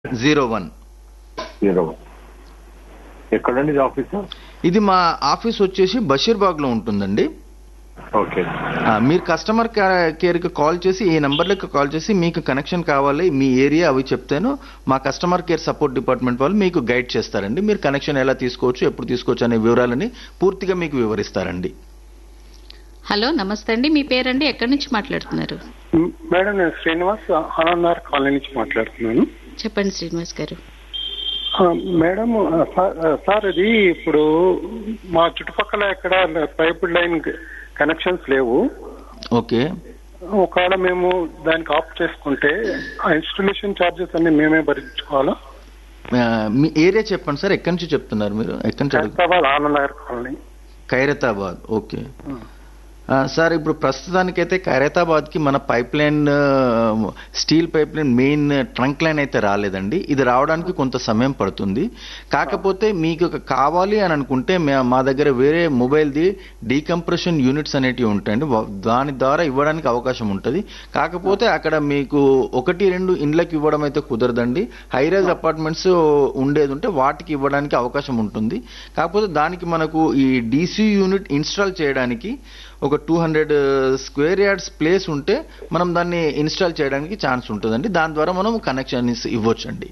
zero one zero ఎక్కడండి ఇది office ఇది మా ఆఫీస్ వచ్చేసి బషీర్బాగ్ లో ఉంటుందండి ఓకే ఆ, మీరు కస్టమర్ కేర్ కి కాల్ చేసి ఈ నంబర్లకు కాల్ చేసి మీకు కనెక్షన్ కావాలి మీ ఏరియా అవి చెప్తేను మా కస్టమర్ కేర్ సపోర్ట్ డిపార్ట్మెంట్ వాళ్ళు మీకు గైడ్ చేస్తారండి మీరు కనెక్షన్ ఎలా తీసుకోవచ్చు ఎప్పుడు తీసుకోవచ్చు అనే వివరాలని పూర్తిగా మీకు వివరిస్తారండి హలో నమస్తే అండి మీ పేరండి ఎక్కడి నుంచి మాట్లాడుతున్నారు మ్, మేడం నేను శ్రీనివాస్ ఆనందార్ కాలనీ నుంచి మాట్లాడుతున్నాను చెప్పండి శ్రీనివాస్ గారు ఆ, మేడం ఆ, సార్ ఆ, సార్ ఇది ఇప్పుడు మా చుట్టుపక్కల ఎక్కడ పైప్ లైన్ కనెక్షన్స్ లేవు ఓకే ఒకవేళ మేము దానికి ఆఫ్ చేసుకుంటే ఆ ఇన్స్టలేషన్ ఛార్జెస్ అన్ని మేమే భరించుకోవాలా ఆ, మీ ఏరియా చెప్పండి సార్ ఎక్కడి నుంచి చెప్తున్నారు మీరు ఎక్కడి నుంచి అడుగు హైదరాబాద్ ఆనందనగర్ కాలనీ ఖైరతాబాద్ ఓకే ఆ, సార్ ఇప్పుడు ప్రస్తుతానికైతే ఖైరతాబాద్ కి మన pipe line steel pipe line main trunk line అయితే రాలేదండి ఇది రావడానికి కొంత సమయం పడుతుంది కాకపోతే మీకు ఒక కావాలి అని అనుకుంటే మే- మా దగ్గర వేరే మొబైల్ది డీకంప్రెషన్ యూనిట్స్ అనేటివి ఉంటాయండి వా- దాని ద్వారా ఇవ్వడానికి అవకాశం ఉంటుంది కాకపోతే అక్కడ మీకు ఒకటి రెండు ఇండ్లకు ఇవ్వడం అయితే కుదరదండి హైరైజ్ అపార్ట్మెంట్స్ ఉండేది ఉంటే వాటికి ఇవ్వడానికి అవకాశం ఉంటుంది కాకపోతే దానికి మనకు ఈ డీసీ యూనిట్ ఇన్స్టాల్ చేయడానికి ఒక two hundred square yards place ఉంటే మనం దాన్ని ఇన్స్టాల్ చేయడానికి ఛాన్స్ ఉంటుందండి దాని ద్వారా మనం కనెక్షన్ ఇవ్వచ్చండి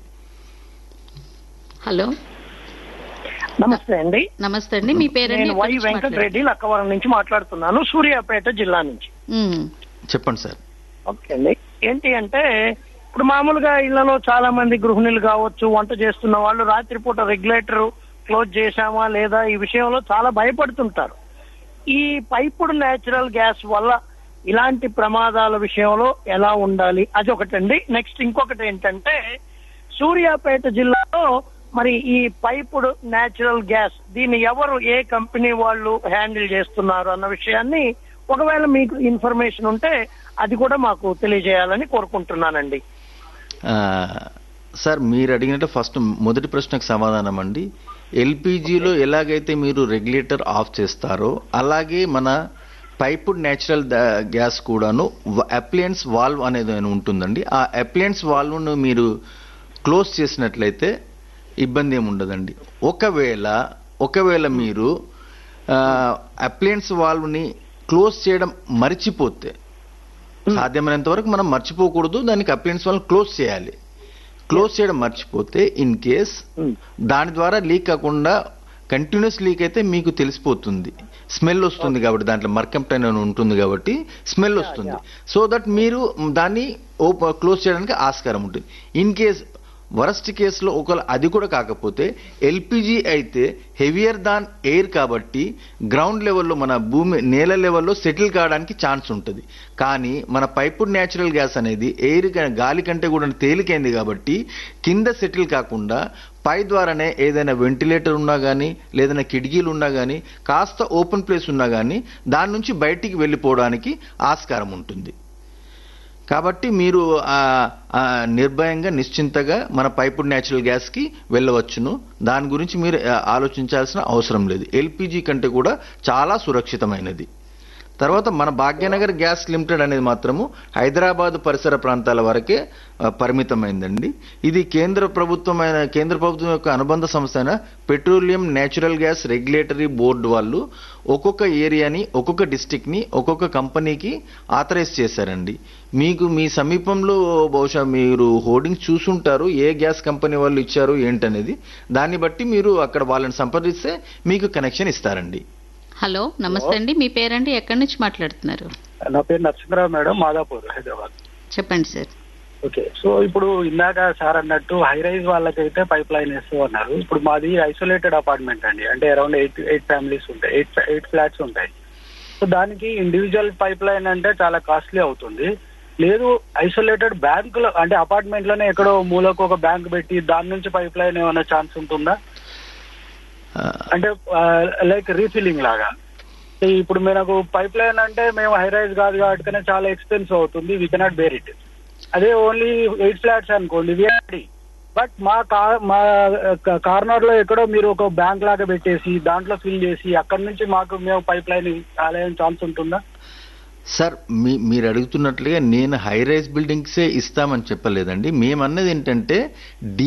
హలో నమస్తే అండి నమస్తే అండి మీ పేరండి నేను ఎక్కడి వై నుంచి వెంకటరెడ్డి లక్కవరం నుంచి మాట్లాడుతున్నాను సూర్యాపేట జిల్లా నుంచి మాట్లాడు- మ్, చెప్పండి సార్ ఓకే అండి ఏంటి అంటే ఇప్పుడు మామూలుగా ఇళ్లలో చాలా మంది గృహిణులు కావచ్చు వంట చేస్తున్న వాళ్ళు రాత్రిపూట రెగ్యులేటర్ క్లోజ్ చేశామా లేదా ఈ విషయంలో చాలా భయపడుతుంటారు ఈ పైపుడు నేచురల్ గ్యాస్ వల్ల ఇలాంటి ప్రమాదాల విషయంలో ఎలా ఉండాలి అది ఒకటండి నెక్స్ట్ ఇంకొకటి ఏంటంటే సూర్యాపేట జిల్లాలో మరి ఈ పైపుడు నేచురల్ గ్యాస్ దీన్ని ఎవరు ఏ కంపెనీ వాళ్ళు హ్యాండిల్ చేస్తున్నారు అన్న విషయాన్ని ఒకవేళ మీకు ఇన్ఫర్మేషన్ ఉంటే అది కూడా మాకు తెలియజేయాలని కోరుకుంటున్నానండి ఆ, సార్ మీరు అడిగినట్టు ఫస్ట్ మొదటి ప్రశ్నకు సమాధానం అండి ఎల్పిజిలో ఎలాగైతే మీరు రెగ్యులేటర్ ఆఫ్ చేస్తారో అలాగే మన పైపుడ్ న్యాచురల్ గ్యాస్ కూడాను అప్లియన్స్ వాల్వ్ అనేది ఉంటుందండి ఆ అప్లియన్స్ వాల్వ్ను మీరు క్లోజ్ చేసినట్లయితే ఇబ్బంది ఏమి ఉండదండి ఒకవేళ ఒకవేళ మీరు అప్లియన్స్ వాల్వ్ని క్లోజ్ చేయడం మర్చిపోతే సాధ్యమైనంత వరకు మనం మర్చిపోకూడదు దానికి అప్లియన్స్ వాళ్ళని క్లోజ్ చేయాలి క్లోజ్ చేయడం మర్చిపోతే ఇన్ కేస్ దాని ద్వారా లీక్ కాకుండా కంటిన్యూస్ లీక్ అయితే మీకు తెలిసిపోతుంది స్మెల్ వస్తుంది కాబట్టి దాంట్లో మర్కంప్టైన్ అని ఉంటుంది కాబట్టి స్మెల్ వస్తుంది సో దట్ మీరు దాన్ని ఓప క్లోజ్ చేయడానికి ఆస్కారం ఉంటుంది ఇన్ కేస్ వరస్ట్ కేసులో ఒకవేళ అది కూడా కాకపోతే ఎల్పిజి అయితే హెవియర్ దాన్ ఎయిర్ కాబట్టి గ్రౌండ్ లెవెల్లో మన భూమి నేల లెవెల్లో సెటిల్ కావడానికి ఛాన్స్ ఉంటుంది కానీ మన పైపుడ్ న్యాచురల్ గ్యాస్ అనేది ఎయిర్ క- గాలి కంటే కూడా తేలికైంది కాబట్టి కింద సెటిల్ కాకుండా పై ద్వారానే ఏదైనా వెంటిలేటర్ ఉన్నా కానీ లేదైనా కిటికీలు ఉన్నా కానీ కాస్త ఓపెన్ ప్లేస్ ఉన్నా కానీ దాని నుంచి బయటికి వెళ్ళిపోవడానికి ఆస్కారం ఉంటుంది కాబట్టి మీరు ఆ, ఆ, నిర్భయంగా నిశ్చింతగా మన పైపుడ్ న్యాచురల్ గ్యాస్కి వెళ్ళవచ్చును దాని గురించి మీరు ఆ, ఆలోచించాల్సిన అవసరం లేదు ఎల్పిజి కంటే కూడా చాలా సురక్షితమైనది తర్వాత మన భాగ్యనగర్ గ్యాస్ లిమిటెడ్ అనేది మాత్రము హైదరాబాద్ పరిసర ప్రాంతాల వరకే ఆ, పరిమితమైందండి ఇది కేంద్ర ప్రభుత్వమైన కేంద్ర ప్రభుత్వం యొక్క అనుబంధ సంస్థ అయిన petroleum natural gas regulatory board వాళ్ళు ఒక్కొక్క ఏరియాని ఒక్కొక్క డిస్టిక్ ని ఒక్కొక్క కంపెనీకి ఆథరైజ్ చేశారండి మీకు మీ సమీపంలో బహుశా మీరు హోర్డింగ్స్ చూసుంటారు ఏ గ్యాస్ కంపెనీ వాళ్ళు ఇచ్చారు ఏంటనేది దాన్ని బట్టి మీరు అక్కడ వాళ్ళని సంప్రదిస్తే మీకు కనెక్షన్ ఇస్తారండి హలో నమస్తే అండి మీ పేరండి ఎక్కడి నుంచి మాట్లాడుతున్నారు నా పేరు నరసింహరావు మేడం మాదాపూర్ హైదరాబాద్ చెప్పండి సార్ ఓకే సో ఇప్పుడు ఇందాక సార్ అన్నట్టు హై రైజ్ వాళ్ళకైతే పైప్ లైన్ వేస్తూ ఉన్నారు ఇప్పుడు మాది ఐసోలేటెడ్ అపార్ట్మెంట్ అండి అంటే అరౌండ్ ఎయిట్ ఎయిట్ ఫ్యామిలీస్ ఉంటాయి ఎయిట్ ఎయిట్ ఫ్లాట్స్ ఉంటాయి సో దానికి ఇండివిజువల్ పైప్ లైన్ అంటే చాలా కాస్ట్లీ అవుతుంది లేదు ఐసోలేటెడ్ బ్యాంక్ లో అంటే అపార్ట్మెంట్ లోనే ఎక్కడో మూలకు ఒక బ్యాంక్ పెట్టి దాని నుంచి పైప్ లైన్ ఏమైనా ఛాన్స్ ఉంటుందా ఆ, అంటే లైక్ రీఫిల్లింగ్ లాగా ఇప్పుడు మనకు పైప్ లైన్ అంటే మేము హై రైజ్ కాదు కాబట్టి చాలా ఎక్స్పెన్సివ్ అవుతుంది వీ కెనాట్ బేర్ ఇట్ అదే ఓన్లీ ఎయిట్ ఫ్లాట్స్ అనుకోండి విఆర్డి బట్ మా కా- మా కార్నర్ లో ఎక్కడో మీరు ఒక బ్యాంక్ లాగా పెట్టేసి దాంట్లో ఫిల్ చేసి అక్కడ నుంచి మాకు మేము పైప్ లైన్ ఆలయం ఛాన్స్ ఉంటుందా సార్ మీ మీరు అడుగుతున్నట్లుగా నేను హై రైజ్ బిల్డింగ్సే ఇస్తామని చెప్పలేదండి మేమన్నది ఏంటంటే